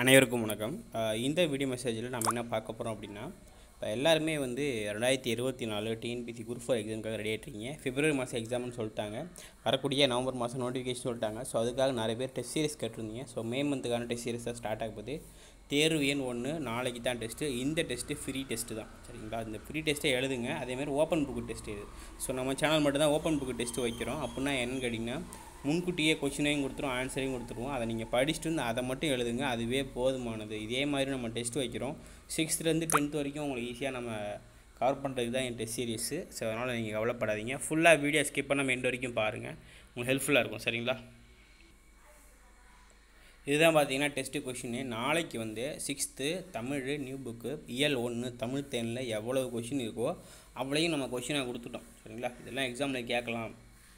அனைவருக்கும் வணக்கம் அஹ் இந்த வீடியோ மெசேஜில் நம்ம என்ன பார்க்க போகிறோம் அப்படின்னா இப்போ எல்லாருமே வந்து ரெண்டாயிரத்தி இருபத்தி நாலு டிஎன்பிசி குரூப் ஃபோர் எக்ஸாமுக்காக ரெடி ஆகிட்ருக்கீங்க பிப்ரவரி மாதம் எக்ஸாம்னு சொல்லிட்டாங்க வரக்கூடிய நவம்பர் மாதம் நோட்டிஃபிகேஷன் சொல்லிட்டாங்க ஸோ அதுக்காக நிறைய பேர் டெஸ்ட் சீரிஸ் கேட்டிருந்தீங்க ஸோ மே மந்த்துக்கான டெஸ்ட் சீரிஸ் தான் ஸ்டார்ட் ஆக போகுது தேர்வு எண் ஒன்று நாளைக்கு தான் டெஸ்ட்டு இந்த டெஸ்ட்டு ஃப்ரீ டெஸ்ட்டு தான் சரிங்களா இந்த ஃப்ரீ டெஸ்ட்டை எழுதுங்க அதேமாதிரி ஓப்பன் புக்கு டெஸ்ட் இது ஸோ நம்ம சேனல் மட்டும் தான் ஓப்பன் புக்கு டெஸ்ட்டு வைக்கிறோம் அப்படின்னா என்னன்னு கேட்டிங்கன்னா முன்கூட்டியே கொஷினையும் கொடுத்துருவோம் ஆன்சரையும் கொடுத்துருவோம் அதை நீங்கள் படிச்சுட்டு வந்து அதை மட்டும் எழுதுங்க அதுவே போதுமானது இதே மாதிரி நம்ம டெஸ்ட் வைக்கிறோம் சிக்ஸ்த்துலேருந்து டென்த் வரைக்கும் உங்களுக்கு ஈஸியாக நம்ம கவர் பண்ணுறதுக்கு தான் என் டெஸ்ட் சீரிஸு ஸோ அதனால் நீங்கள் கவலைப்படாதீங்க ஃபுல்லாக வீடியோ ஸ்கிப் பண்ணாமல் எண்ட் வரைக்கும் பாருங்கள் உங்களுக்கு ஹெல்ப்ஃபுல்லாக இருக்கும் சரிங்களா இதுதான் பார்த்தீங்கன்னா டெஸ்ட்டு கொஷின் நாளைக்கு வந்து சிக்ஸ்த்து தமிழ் நியூ புக்கு இயல் ஒன்று தமிழ் தேனில் எவ்வளோ கொஷின் இருக்கோ அவ்வளையும் நம்ம கொஷினை கொடுத்துட்டோம் சரிங்களா இதெல்லாம் எக்ஸாமில் கேட்கலாம்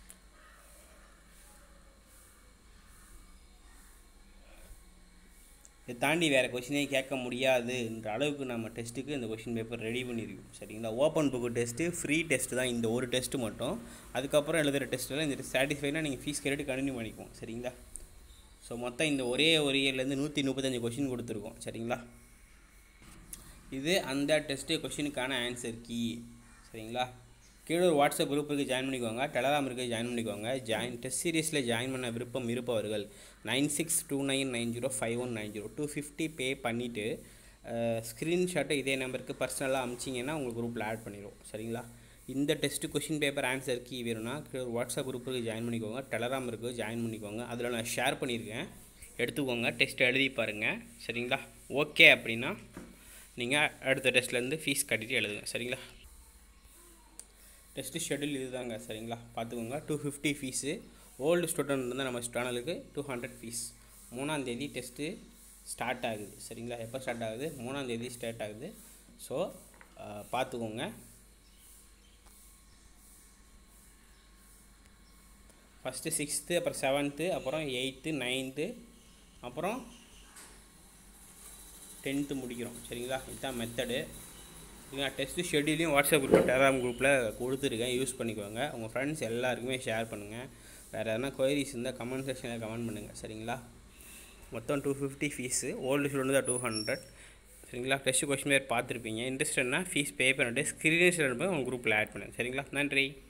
இதை தாண்டி வேறு கொஷினே கேட்க முடியாதுன்ற அளவுக்கு நம்ம டெஸ்ட்டுக்கு இந்த கொஷின் பேப்பர் ரெடி பண்ணியிருக்கோம் சரிங்களா open book test free test தான் இந்த ஒரு டெஸ்ட்டு மட்டும் அதுக்கப்புறம் எழுதுகிற டெஸ்ட்டெல்லாம் இந்த சாட்டிஸ்ஃபைனா நீங்கள் ஃபீஸ் கேட்டு கண்டினியூ பண்ணிக்குவோம் சரிங்களா ஸோ மொத்தம் இந்த ஒரே ஒரு இயர்லேருந்து நூற்றி முப்பத்தஞ்சு கொஷின் கொடுத்துருக்கோம் சரிங்களா இது அந்த டெஸ்ட்டு கொஷினுக்கான ஆன்சர் கீ சரிங்களா கீழே ஒரு வாட்ஸ்அப் குரூப் இருக்குது ஜாயின் பண்ணிக்கோங்க டெலகிராம் இருக்குது ஜாயின் பண்ணிக்கோங்க ஜாயின் டெஸ்ட் சீரியஸில் ஜாயின் பண்ண விருப்பம் இருப்பவர்கள் nine six two nine nine zero five one nine zero two fifty pay பண்ணிவிட்டு ஸ்க்ரீன்ஷாட்டை இதே நம்பருக்கு பர்சனலாக அமிச்சிங்கன்னா உங்கள் குரூப்பில் ஆட் பண்ணிடுவோம் சரிங்களா இந்த test question paper answer key வேணும்னா கீழே ஒரு வாட்ஸ்அப் குரூப்புக்கு ஜாயின் பண்ணிக்கோங்க டெலகிராம் இருக்குது ஜாயின் பண்ணிக்கோங்க அதில் நான் ஷேர் பண்ணியிருக்கேன் எடுத்துக்கோங்க டெஸ்ட் எழுதி பாருங்கள் சரிங்களா ஓகே அப்படின்னா நீங்கள் அடுத்த டெஸ்ட்லேருந்து ஃபீஸ் கட்டிட்டு எழுதுங்க சரிங்களா டெஸ்ட்டு ஷெட்யூல் இதுதாங்க சரிங்களா பார்த்துக்கோங்க two fifty fees old student இருந்தால் நம்ம சேனலுக்கு டூ ஹண்ட்ரட் ஃபீஸ் மூணாந்தேதி டெஸ்ட்டு ஸ்டார்ட் ஆகுது சரிங்களா எப்போ ஸ்டார்ட் ஆகுது மூணாந்தேதி ஸ்டார்ட் ஆகுது ஸோ பார்த்துக்கோங்க ஃபஸ்ட்டு சிக்ஸ்த்து அப்புறம் செவன்த்து அப்புறம் எயித்து நைன்த்து அப்புறம் டென்த்து முடிக்கிறோம் சரிங்களா இதுதான் மெத்தடு நான் டெஸ்ட்டு ஷெட்யூலையும் வாட்ஸ்அப் குரூப் டெலாம் குரூப்பில் கொடுத்துருக்கேன் யூஸ் பண்ணிக்கோங்க உங்கள் ஃப்ரெண்ட்ஸ் எல்லாருக்குமே ஷேர் பண்ணுங்கள் வேறு எதனா கொயரிஸ் இருந்தால் கமெண்ட் செக்ஷனில் கமெண்ட் பண்ணுங்கள் சரிங்களா மொத்தம் two fifty fees old student தான் டூ ஹண்ட்ரட் சரிங்களா டெஸ்ட்டு கொஸ்டின் பேர் பார்த்துருப்பீங்க இன்ட்ரெஸ்ட்னா ஃபீஸ் பே பண்ணிட்டு ஸ்க்ரீன்ஷாட் உங்கள் குரூப்பில் ஆட் பண்ணுங்கள் சரிங்களா நன்றி